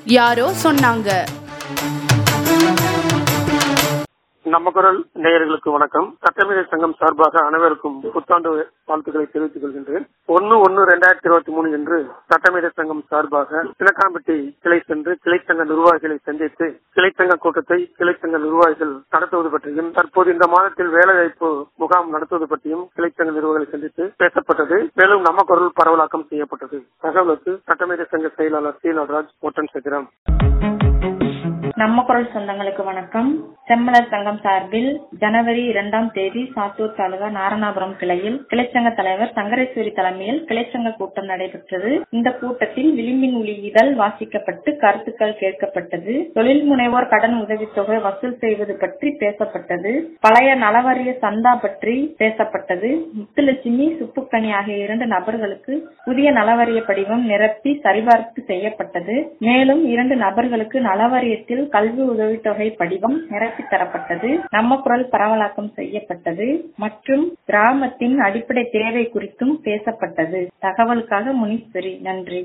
யாரோ சொன்னாங்க நம்ம குரல் நேயர்களுக்கு வணக்கம் சட்டமேதை சங்கம் சார்பாக அனைவருக்கும் புத்தாண்டு வாழ்த்துக்களை தெரிவித்துக் கொள்கின்றேன் ஒன்னு ஒன்னு ரெண்டாயிரத்தி இருபத்தி மூணு என்று சட்டமேதை சங்கம் சார்பாக சிலக்காம்பட்டி கிளை சென்று கிளைச்சங்க நிர்வாகிகளை சந்தித்து கிளைச்சங்க கூட்டத்தை கிளைச்சங்க நிர்வாகிகள் நடத்துவது பற்றியும் தற்போது இந்த மாதத்தில் வேலைவாய்ப்பு முகாம் நடத்துவது பற்றியும் கிளைச்சங்க நிர்வாகிகளை சந்தித்து பேசப்பட்டது மேலும் நம்ம குரல் பரவலாக்கம் செய்யப்பட்டது தகவலுக்கு சட்டமேதை சங்க செயலாளர் சி நடராஜ் ஒட்டன் சத்திரம் நம்ம குரல் சொந்தங்களுக்கு வணக்கம் செம்மலர் சங்கம் சார்பில் ஜனவரி இரண்டாம் தேதி சாத்தூர் தாலுகா நாரணாபுரம் கிளையில் கிளைச்சங்க தலைவர் சங்கரேஸ்வரி தலைமையில் கிளைச்சங்க கூட்டம் நடைபெற்றது இந்த கூட்டத்தில் விளிம்பின் ஒளியிதழ் வாசிக்கப்பட்டு கருத்துக்கள் கேட்கப்பட்டது தொழில் முனைவோர் கடன் உதவித்தொகை வசூல் செய்வது பற்றி பேசப்பட்டது பழைய நலவாரிய சந்தா பற்றி பேசப்பட்டது முத்துலட்சுமி சுப்புக்கனி ஆகிய இரண்டு நபர்களுக்கு புதிய நலவாரிய படிவம் நிரப்பி சரிபார்ப்பு செய்யப்பட்டது மேலும் இரண்டு நபர்களுக்கு நலவாரியத்தில் கல்வி உதவித்தொகை படிவம் நிரப்பி தரப்பட்டது நம்ம குரல் பரவலாக்கம் செய்யப்பட்டது மற்றும் கிராமத்தின் அடிப்படை தேவை குறித்தும் பேசப்பட்டது தகவலுக்காக முனீஸ்வரி நன்றி